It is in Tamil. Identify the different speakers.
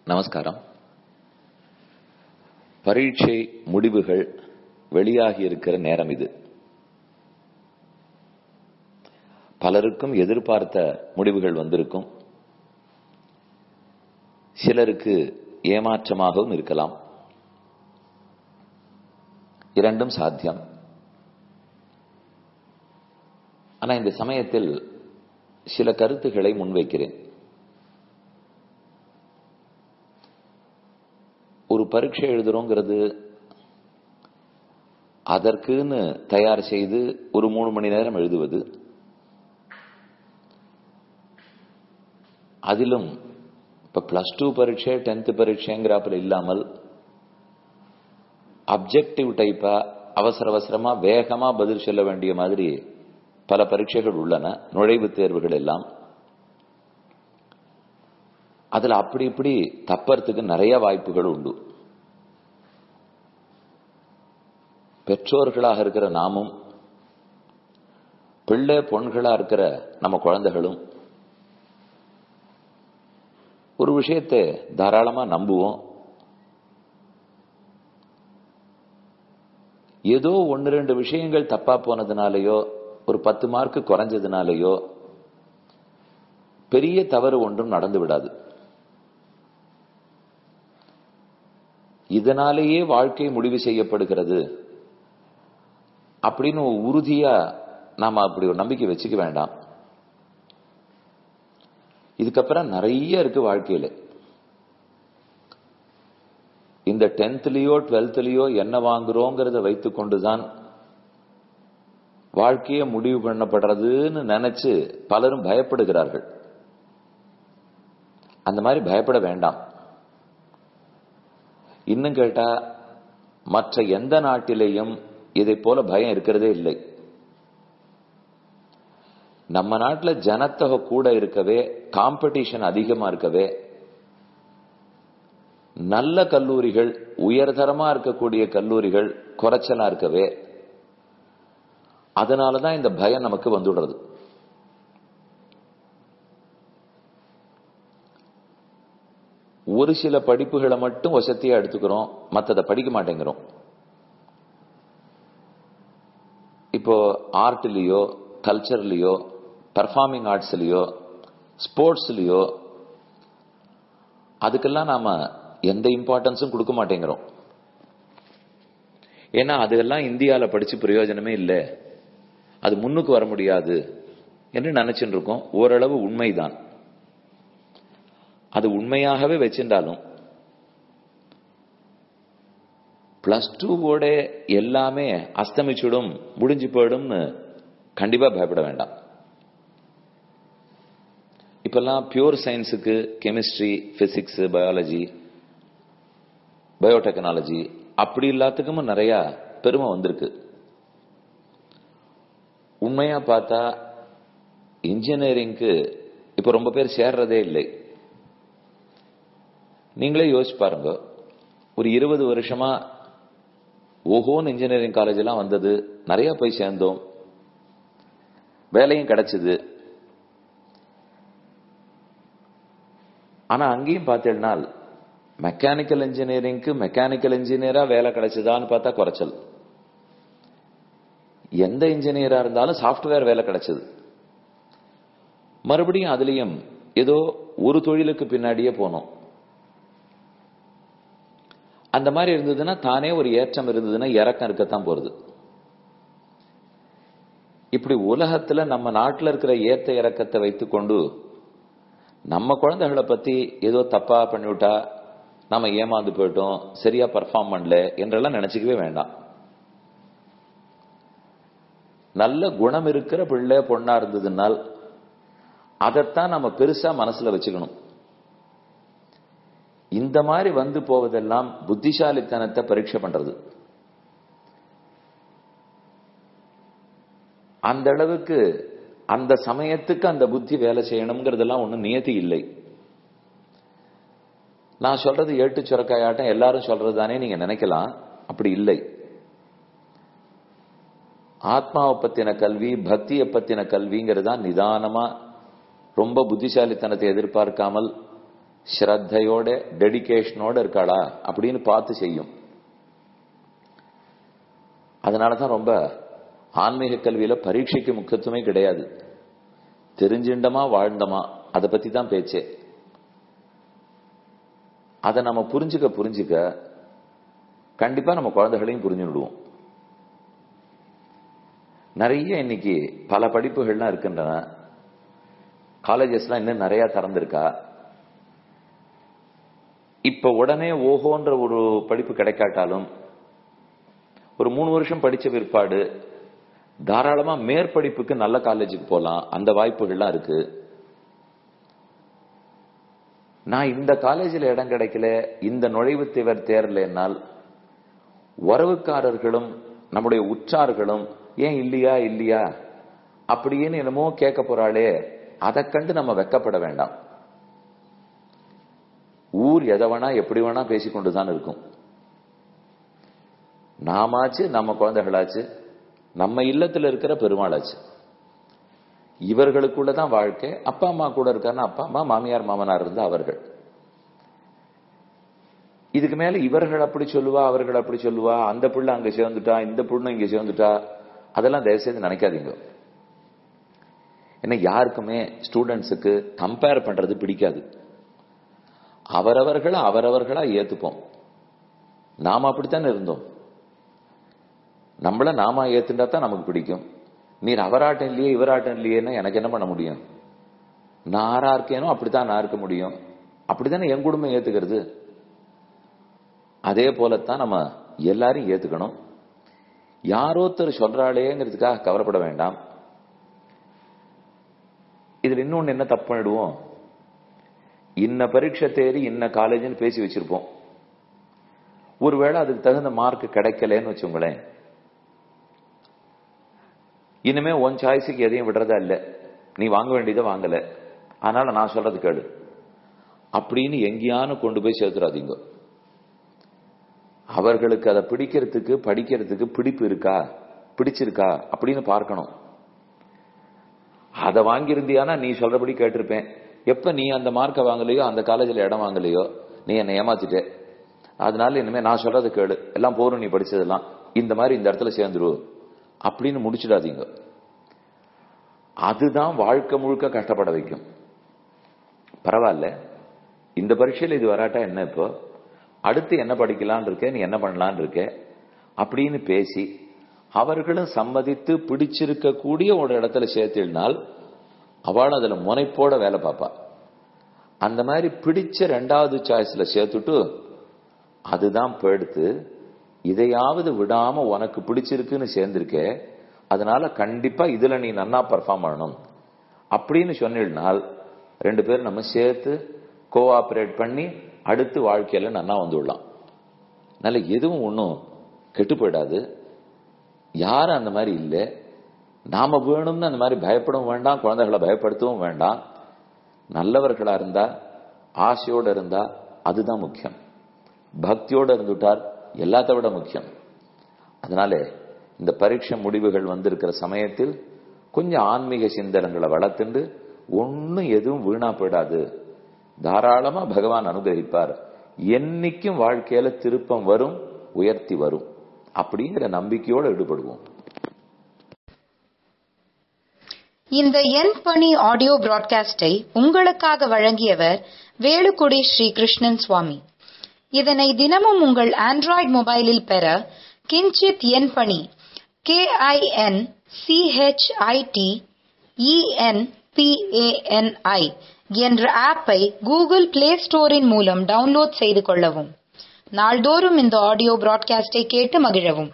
Speaker 1: நமஸ்காரம் பரீட்சை முடிவுகள் வெளியாகி இருக்கிற நேரம் இது பலருக்கும் எதிர்பார்த்த முடிவுகள் வந்திருக்கும் சிலருக்கு ஏமாற்றமாகவும் இருக்கலாம் இரண்டும் சாத்தியம் ஆனா இந்த சமயத்தில் சில கருத்துக்களை முன்வைக்கிறேன் ஒரு பரீட்சை எழுதுறோங்கிறது அதற்குன்னு தயார் செய்து ஒரு மூணு மணி நேரம் எழுதுவது அதிலும் இப்ப பிளஸ் டூ பரீட்சை டென்த் பரீட்சைங்கிறாப்புல இல்லாமல் அப்ஜெக்டிவ் டைப்பா அவசர அவசரமா வேகமா பதில் சொல்ல வேண்டிய மாதிரி பல பரீட்சைகள் உள்ளன நுழைவுத் தேர்வுகள் எல்லாம் அதுல அப்படி இப்படி தப்பறதுக்கு நிறைய வாய்ப்புகள் உண்டு பெற்றோர்களாக இருக்கிற நாமும் பிள்ளை பொண்களா இருக்கிற நம்ம குழந்தைகளும் ஒரு விஷயத்தை தாராளமா நம்புவோம் ஏதோ ஒன்னு ரெண்டு விஷயங்கள் தப்பா போனதுனாலயோ ஒரு பத்து மார்க் குறைஞ்சதுனாலயோ பெரிய தவறு ஒன்றும் நடந்து விடாது இதனாலேயே வாழ்க்கை முடிவு செய்யப்படுகிறது அப்படின்னு உறுதியா நாம அப்படி ஒரு நம்பிக்கை வச்சுக்க வேண்டாம் இதுக்கப்புறம் நிறைய இருக்கு வாழ்க்கையில இந்த டென்த்லயோ டுவெல்த்லயோ என்ன வாங்குறோங்கிறத வைத்துக் கொண்டுதான் வாழ்க்கைய முடிவு பண்ணப்படுறதுன்னு நினைச்சு பலரும் பயப்படுகிறார்கள் அந்த மாதிரி பயப்பட வேண்டாம் இன்னும் கேட்டா மற்ற எந்த நாட்டிலேயும் இதை போல பயம் இருக்கிறதே இல்லை நம்ம நாட்டில் ஜனத்தொகை கூட இருக்கவே காம்படிஷன் அதிகமா இருக்கவே நல்ல கல்லூரிகள் உயர்தரமா இருக்கக்கூடிய கல்லூரிகள் குறைச்சலா இருக்கவே அதனாலதான் இந்த பயம் நமக்கு வந்துடுறது ஒரு சில படிப்புகளை மட்டும் வசதியா எடுத்துக்கிறோம் மற்றதை படிக்க மாட்டேங்கிறோம் இப்போ ஆர்ட்லயோ கல்ச்சர்லயோ பர்ஃபார்மிங் ஆர்ட்ஸ்லயோ ஸ்போர்ட்ஸ்லயோ அதுக்கெல்லாம் நாம எந்த இம்பார்ட்டன்ஸும் கொடுக்க மாட்டேங்கிறோம் ஏன்னா அதெல்லாம் இந்தியாவில் படிச்சு பிரயோஜனமே இல்லை அது முன்னுக்கு வர முடியாது என்று நினைச்சுட்டு இருக்கோம் ஓரளவு உண்மைதான் அது உண்மையாகவே வச்சிருந்தாலும் பிளஸ் டூவோட எல்லாமே அஸ்தமிச்சுடும் முடிஞ்சு போயிடும்னு கண்டிப்பா பயப்பட வேண்டாம் இப்பெல்லாம் பியூர் சயின்ஸுக்கு கெமிஸ்ட்ரி பிசிக்ஸ் பயாலஜி பயோடெக்னாலஜி அப்படி எல்லாத்துக்கும் நிறைய பெருமை வந்திருக்கு உண்மையா பார்த்தா இன்ஜினியரிங்க்கு இப்ப ரொம்ப பேர் சேர்றதே இல்லை நீங்களே யோசிச்சு பாருங்க ஒரு இருபது வருஷமா ஓஹோன்னு இன்ஜினியரிங் காலேஜ் எல்லாம் வந்தது நிறைய போய் சேர்ந்தோம் வேலையும் கிடைச்சது ஆனா அங்கேயும் பார்த்தேன்னா மெக்கானிக்கல் இன்ஜினியரிங்க்கு மெக்கானிக்கல் இன்ஜினியரா வேலை கிடைச்சதான்னு பார்த்தா குறைச்சல் எந்த இன்ஜினியரா இருந்தாலும் சாப்ட்வேர் வேலை கிடைச்சது மறுபடியும் அதுலயும் ஏதோ ஒரு தொழிலுக்கு பின்னாடியே போனோம் அந்த மாதிரி இருந்ததுன்னா தானே ஒரு ஏற்றம் இருந்ததுன்னா இறக்கம் இருக்கத்தான் போறது இப்படி உலகத்துல நம்ம நாட்டில் இருக்கிற ஏத்த இறக்கத்தை வைத்துக்கொண்டு நம்ம குழந்தைகளை பத்தி ஏதோ தப்பா பண்ணிவிட்டா நம்ம ஏமாந்து போயிட்டோம் சரியா பர்ஃபார்ம் பண்ணல என்றெல்லாம் நினைச்சுக்கவே வேண்டாம் நல்ல குணம் இருக்கிற பிள்ளை பொண்ணா இருந்ததுனால் அதைத்தான் நம்ம பெருசா மனசுல வச்சுக்கணும் இந்த மாதிரி வந்து போவதெல்லாம் புத்திசாலித்தனத்தை பரீட்சை பண்றது அந்த அளவுக்கு அந்த சமயத்துக்கு அந்த புத்தி வேலை செய்யணுங்கிறதெல்லாம் ஒன்றும் நியதி இல்லை நான் சொல்றது ஏட்டு சுரக்காயாட்டம் எல்லாரும் சொல்றது தானே நீங்க நினைக்கலாம் அப்படி இல்லை ஆத்மாவை பத்தின கல்வி பக்தியை பத்தின கல்விங்கிறது தான் நிதானமா ரொம்ப புத்திசாலித்தனத்தை எதிர்பார்க்காமல் ஸ்ரத்தையோட டெடிகேஷனோட இருக்காளா அப்படின்னு பார்த்து செய்யும் அதனாலதான் ரொம்ப ஆன்மீக கல்வியில பரீட்சைக்கு முக்கியத்துவமே கிடையாது தெரிஞ்சிண்டமா வாழ்ந்தமா அதை பத்தி தான் பேச்சே அதை நம்ம புரிஞ்சுக்க புரிஞ்சுக்க கண்டிப்பா நம்ம குழந்தைகளையும் புரிஞ்சு விடுவோம் நிறைய இன்னைக்கு பல படிப்புகள்லாம் இருக்கின்றன காலேஜஸ்லாம் இன்னும் நிறைய திறந்திருக்கா இப்ப உடனே ஓஹோன்ற ஒரு படிப்பு கிடைக்காட்டாலும் ஒரு மூணு வருஷம் படிச்ச பிற்பாடு தாராளமா மேற்படிப்புக்கு நல்ல காலேஜுக்கு போலாம் அந்த வாய்ப்புகள்லாம் இருக்கு நான் இந்த காலேஜில் இடம் கிடைக்கல இந்த நுழைவுத் தேவர் தேரலைன்னால் உறவுக்காரர்களும் நம்முடைய உற்றார்களும் ஏன் இல்லையா இல்லையா அப்படின்னு என்னமோ கேட்க போறாளே அதை கண்டு நம்ம வெக்கப்பட வேண்டாம் ஊர் எதை வேணா எப்படி வேணா பேசிக்கொண்டுதான் இருக்கும் நாமாச்சு நம்ம குழந்தைகளாச்சு நம்ம இல்லத்துல இருக்கிற பெருமாளாச்சு இவர்களுக்குள்ளதான் வாழ்க்கை அப்பா அம்மா கூட இருக்காருன்னா அப்பா அம்மா மாமியார் மாமனார் இருந்து அவர்கள் இதுக்கு மேல இவர்கள் அப்படி சொல்லுவா அவர்கள் அப்படி சொல்லுவா அந்த புள்ள அங்க சேர்ந்துட்டா இந்த புண்ணு இங்க சேர்ந்துட்டா அதெல்லாம் தயவுசெய்து நினைக்காதீங்க ஏன்னா யாருக்குமே ஸ்டூடெண்ட்ஸுக்கு கம்பேர் பண்றது பிடிக்காது அவரவர்களை அவரவர்களா ஏத்துப்போம் நாம அப்படித்தானே இருந்தோம் நம்மள நாம ஏத்துண்டா தான் நமக்கு பிடிக்கும் நீர் அவராட்டம் இல்லையே இவராட்டம் இல்லையேன்னா எனக்கு என்ன பண்ண முடியும் நான் ஆறா இருக்கேனோ அப்படித்தான் நான் இருக்க முடியும் அப்படித்தானே என் குடும்பம் ஏத்துக்கிறது அதே போலத்தான் நம்ம எல்லாரையும் ஏத்துக்கணும் யாரோத்தர் சொல்றாளேங்கிறதுக்காக கவலைப்பட வேண்டாம் இதுல இன்னொன்னு என்ன தப்பு பண்ணிடுவோம் இன்ன பரீட்சை தேதி இன்ன காலேஜ்னு பேசி வச்சிருப்போம் ஒருவேளை அதுக்கு தகுந்த மார்க் கிடைக்கலன்னு வச்சுங்களேன் இனிமே உன் சாய்ஸுக்கு எதையும் விடுறதா இல்ல நீ வாங்க வேண்டியதை வாங்கல அதனால நான் சொல்றது கேளு அப்படின்னு எங்கேயானு கொண்டு போய் சேர்த்துறாதீங்க அவர்களுக்கு அதை பிடிக்கிறதுக்கு படிக்கிறதுக்கு பிடிப்பு இருக்கா பிடிச்சிருக்கா அப்படின்னு பார்க்கணும் அதை வாங்கியிருந்தியானா நீ சொல்றபடி கேட்டிருப்பேன் எப்ப நீ அந்த மார்க்கை வாங்கலையோ அந்த காலேஜில் இடம் வாங்கலையோ நீ என்னை ஏமாத்திட்டே அதனால இனிமே நான் சொல்றது கேளு எல்லாம் போரும் நீ படிச்சதெல்லாம் இந்த மாதிரி இந்த இடத்துல சேர்ந்துரு அப்படின்னு முடிச்சிடாதீங்க அதுதான் வாழ்க்கை முழுக்க கஷ்டப்பட வைக்கும் பரவாயில்ல இந்த பரீட்சையில் இது வராட்டா என்ன இப்போ அடுத்து என்ன படிக்கலான் இருக்க நீ என்ன பண்ணலான் இருக்க அப்படின்னு பேசி அவர்களும் சம்மதித்து பிடிச்சிருக்க கூடிய ஒரு இடத்துல சேர்த்தினால் அவளும் அதுல முனைப்போட வேலை பார்ப்பா அந்த மாதிரி பிடிச்ச ரெண்டாவது சாய்ஸ்ல சேர்த்துட்டு அதுதான் போயிடுத்து இதையாவது விடாம உனக்கு பிடிச்சிருக்குன்னு சேர்ந்திருக்க அதனால கண்டிப்பா இதுல நீ நன்னா பர்ஃபார்ம் பண்ணணும் அப்படின்னு சொன்னால் ரெண்டு பேரும் நம்ம சேர்த்து கோஆபரேட் பண்ணி அடுத்து வாழ்க்கையில நன்னா வந்துடலாம் அதனால எதுவும் ஒன்றும் கெட்டு போயிடாது யாரும் அந்த மாதிரி இல்லை நாம வேணும்னு அந்த மாதிரி பயப்படவும் வேண்டாம் குழந்தைகளை பயப்படுத்தவும் வேண்டாம் நல்லவர்களா இருந்தா ஆசையோட இருந்தா அதுதான் முக்கியம் பக்தியோட இருந்துட்டார் எல்லாத்த விட முக்கியம் அதனால இந்த பரீட்சை முடிவுகள் வந்திருக்கிற சமயத்தில் கொஞ்சம் ஆன்மீக சிந்தனங்களை வளர்த்துண்டு ஒன்னும் எதுவும் வீணா போயிடாது தாராளமா பகவான் அனுகிரகிப்பார் என்னைக்கும் வாழ்க்கையில திருப்பம் வரும் உயர்த்தி வரும் அப்படிங்கிற நம்பிக்கையோட ஈடுபடுவோம்
Speaker 2: இந்த என் பணி ஆடியோ பிராட்காஸ்டை உங்களுக்காக வழங்கியவர் வேலுக்குடி ஸ்ரீ கிருஷ்ணன் சுவாமி இதனை தினமும் உங்கள் ஆண்ட்ராய்டு மொபைலில் பெற கிஞ்சித் என் பணி கே ஐ என் சிஹெச்ஐடி இஎன்பிஏஎன்ஐ என்ற ஆப்பை கூகுள் பிளே ஸ்டோரின் மூலம் டவுன்லோட் செய்து கொள்ளவும் நாள்தோறும் இந்த ஆடியோ பிராட்காஸ்டை கேட்டு மகிழவும்